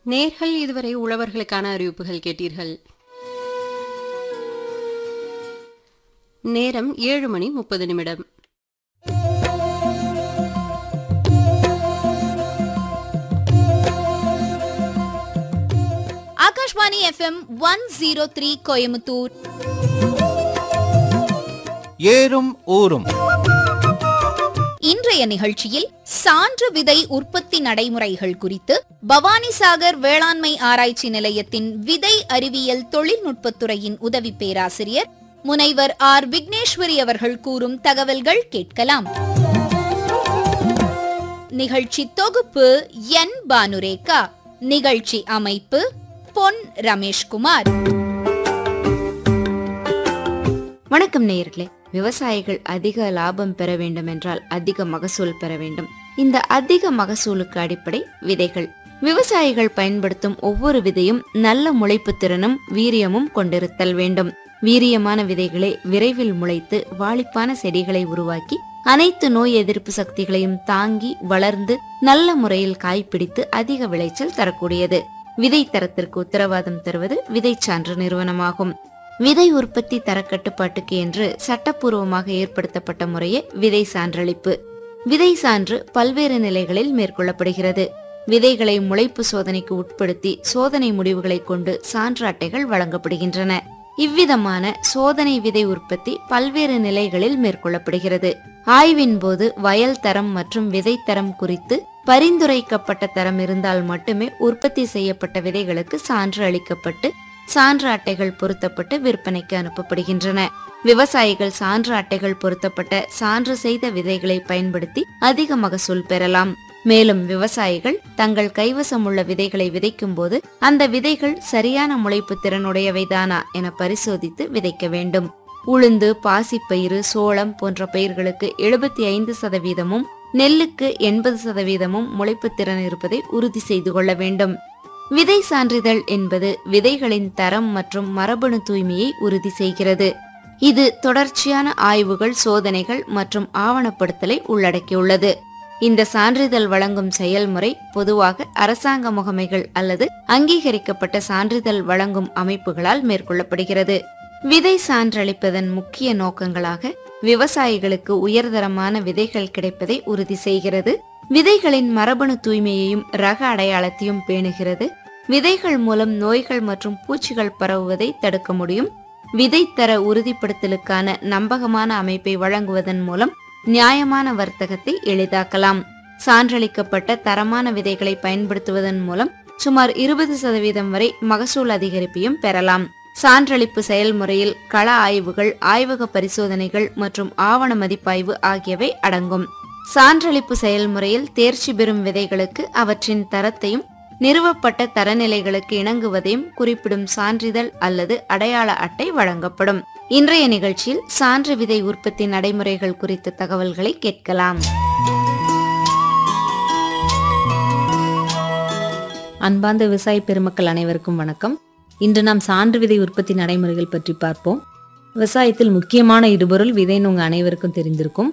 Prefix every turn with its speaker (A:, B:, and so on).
A: நேர்கள் இதுவரை உழவர்களுக்கான அறிவிப்புகள் கேட்டீர்கள் நேரம் ஏழு மணி முப்பது நிமிடம்
B: Akashvani FM one zero three Coimbatore
C: ஏறும் ஊரும்
B: இன்றைய நிகழ்ச்சியில் சான்று விதை உற்பத்தி நடைமுறைகள் குறித்து பவானிசாகர் வேளாண்மை ஆராய்ச்சி நிலையத்தின் விதை அறிவியல் தொழில்நுட்பத்துறையின் உதவி பேராசிரியர் முனைவர் ஆர் விக்னேஸ்வரி அவர்கள் கூறும் தகவல்கள் கேட்கலாம் நிகழ்ச்சி தொகுப்பு என் பானுரேகா நிகழ்ச்சி அமைப்பு பொன் ரமேஷ்குமார்
D: வணக்கம் நேயர்களே விவசாயிகள் அதிக லாபம் பெற வேண்டும் என்றால் அதிக மகசூல் பெற வேண்டும் இந்த அதிக மகசூலுக்கு அடிப்படை விதைகள் விவசாயிகள் பயன்படுத்தும் ஒவ்வொரு விதையும் நல்ல முளைப்பு திறனும் வீரியமும் கொண்டிருத்தல் வேண்டும் வீரியமான விதைகளை விரைவில் முளைத்து வாளிப்பான செடிகளை உருவாக்கி அனைத்து நோய் எதிர்ப்பு சக்திகளையும் தாங்கி வளர்ந்து நல்ல முறையில் காய்பிடித்து அதிக விளைச்சல் தரக்கூடியது விதை தரத்திற்கு உத்தரவாதம் தருவது விதைச்சான்று நிறுவனமாகும் விதை உற்பத்தி தர கட்டுப்பாட்டுக்கு என்று சட்டப்பூர்வமாக ஏற்படுத்தப்பட்ட முறையே விதை சான்றளிப்பு விதை சான்று பல்வேறு நிலைகளில் மேற்கொள்ளப்படுகிறது விதைகளை முளைப்பு சோதனைக்கு உட்படுத்தி சோதனை முடிவுகளை கொண்டு சான்று அட்டைகள் வழங்கப்படுகின்றன இவ்விதமான சோதனை விதை உற்பத்தி பல்வேறு நிலைகளில் மேற்கொள்ளப்படுகிறது ஆய்வின் போது வயல் தரம் மற்றும் விதை தரம் குறித்து பரிந்துரைக்கப்பட்ட தரம் இருந்தால் மட்டுமே உற்பத்தி செய்யப்பட்ட விதைகளுக்கு சான்று அளிக்கப்பட்டு சான்று அட்டைகள் பொருத்தப்பட்டு விற்பனைக்கு அனுப்பப்படுகின்றன விவசாயிகள் சான்று அட்டைகள் பொருத்தப்பட்ட சான்று செய்த விதைகளை பயன்படுத்தி அதிக மகசூல் பெறலாம் மேலும் விவசாயிகள் தங்கள் கைவசம் உள்ள விதைகளை விதைக்கும் போது அந்த விதைகள் சரியான முளைப்பு திறனுடையவைதானா என பரிசோதித்து விதைக்க வேண்டும் உளுந்து பாசிப்பயிறு சோளம் போன்ற பயிர்களுக்கு எழுபத்தி ஐந்து சதவீதமும் நெல்லுக்கு எண்பது சதவீதமும் முளைப்பு திறன் இருப்பதை உறுதி செய்து கொள்ள வேண்டும் விதை சான்றிதழ் என்பது விதைகளின் தரம் மற்றும் மரபணு தூய்மையை உறுதி செய்கிறது இது தொடர்ச்சியான ஆய்வுகள் சோதனைகள் மற்றும் ஆவணப்படுத்தலை உள்ளடக்கியுள்ளது இந்த சான்றிதழ் வழங்கும் செயல்முறை பொதுவாக அரசாங்க முகமைகள் அல்லது அங்கீகரிக்கப்பட்ட சான்றிதழ் வழங்கும் அமைப்புகளால் மேற்கொள்ளப்படுகிறது விதை சான்றளிப்பதன் முக்கிய நோக்கங்களாக விவசாயிகளுக்கு உயர்தரமான விதைகள் கிடைப்பதை உறுதி செய்கிறது விதைகளின் மரபணு தூய்மையையும் ரக அடையாளத்தையும் பேணுகிறது விதைகள் மூலம் நோய்கள் மற்றும் பூச்சிகள் பரவுவதை தடுக்க முடியும் விதைத்தர உறுதிப்படுத்தலுக்கான நம்பகமான அமைப்பை வழங்குவதன் மூலம் நியாயமான வர்த்தகத்தை எளிதாக்கலாம் சான்றளிக்கப்பட்ட தரமான விதைகளை பயன்படுத்துவதன் மூலம் சுமார் இருபது சதவீதம் வரை மகசூல் அதிகரிப்பையும் பெறலாம் சான்றளிப்பு செயல்முறையில் கள ஆய்வுகள் ஆய்வக பரிசோதனைகள் மற்றும் ஆவண மதிப்பாய்வு ஆகியவை அடங்கும் சான்றளிப்பு செயல்முறையில் தேர்ச்சி பெறும் விதைகளுக்கு அவற்றின் தரத்தையும் நிறுவப்பட்ட தரநிலைகளுக்கு இணங்குவதையும் குறிப்பிடும் சான்றிதழ் அல்லது அடையாள அட்டை வழங்கப்படும் இன்றைய நிகழ்ச்சியில் சான்று விதை உற்பத்தி நடைமுறைகள் குறித்த தகவல்களை கேட்கலாம்
E: அன்பார்ந்த விவசாய பெருமக்கள் அனைவருக்கும் வணக்கம் இன்று நாம் சான்று விதை உற்பத்தி நடைமுறைகள் பற்றி பார்ப்போம் விவசாயத்தில் முக்கியமான இடுபொருள் விதைன்னு உங்க அனைவருக்கும் தெரிந்திருக்கும்